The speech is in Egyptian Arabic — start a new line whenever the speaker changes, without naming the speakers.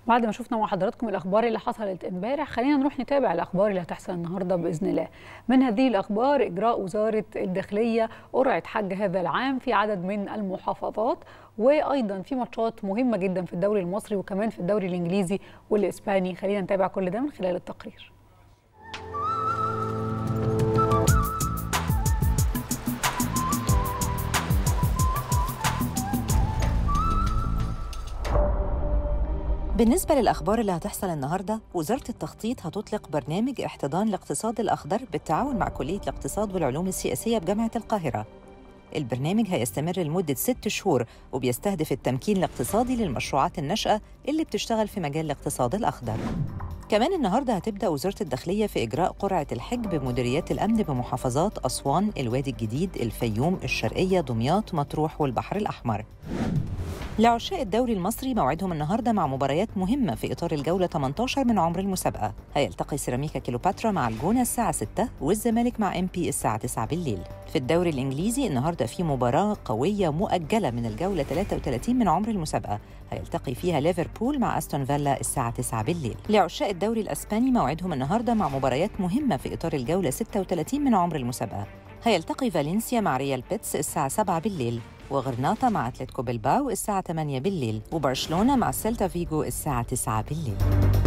بعد ما شفنا مع حضراتكم الاخبار اللي حصلت امبارح خلينا نروح نتابع الاخبار اللي هتحصل النهارده باذن الله من هذه الاخبار اجراء وزاره الداخليه قرعه حج هذا العام في عدد من المحافظات وايضا في ماتشات مهمه جدا في الدوري المصري وكمان في الدوري الانجليزي والاسباني خلينا نتابع كل ده من خلال التقرير
بالنسبة للأخبار اللي هتحصل النهاردة وزارة التخطيط هتطلق برنامج احتضان الاقتصاد الأخضر بالتعاون مع كلية الاقتصاد والعلوم السياسية بجامعة القاهرة البرنامج هيستمر لمدة ست شهور وبيستهدف التمكين الاقتصادي للمشروعات الناشئة اللي بتشتغل في مجال الاقتصاد الأخضر كمان النهاردة هتبدأ وزارة الداخلية في إجراء قرعة الحج بمديريات الأمن بمحافظات أسوان، الوادي الجديد، الفيوم، الشرقية، دمياط، مطروح والبحر الأحمر لعشاق الدوري المصري موعدهم النهارده مع مباريات مهمه في اطار الجوله 18 من عمر المسابقه هيلتقي سيراميكا كيلوباترا مع الجونه الساعه 6 والزمالك مع ام بي الساعه 9 بالليل في الدوري الانجليزي النهارده في مباراه قويه مؤجله من الجوله 33 من عمر المسابقه هيلتقي فيها ليفربول مع استون فيلا الساعه 9 بالليل لعشاق الدوري الاسباني موعدهم النهارده مع مباريات مهمه في اطار الجوله 36 من عمر المسابقه هيلتقي فالنسيا مع ريال بيتس الساعة 7 بالليل وغرناطة مع أتلتيكو بلباو الساعة 8 بالليل وبرشلونة مع سيلتا فيجو الساعة 9 بالليل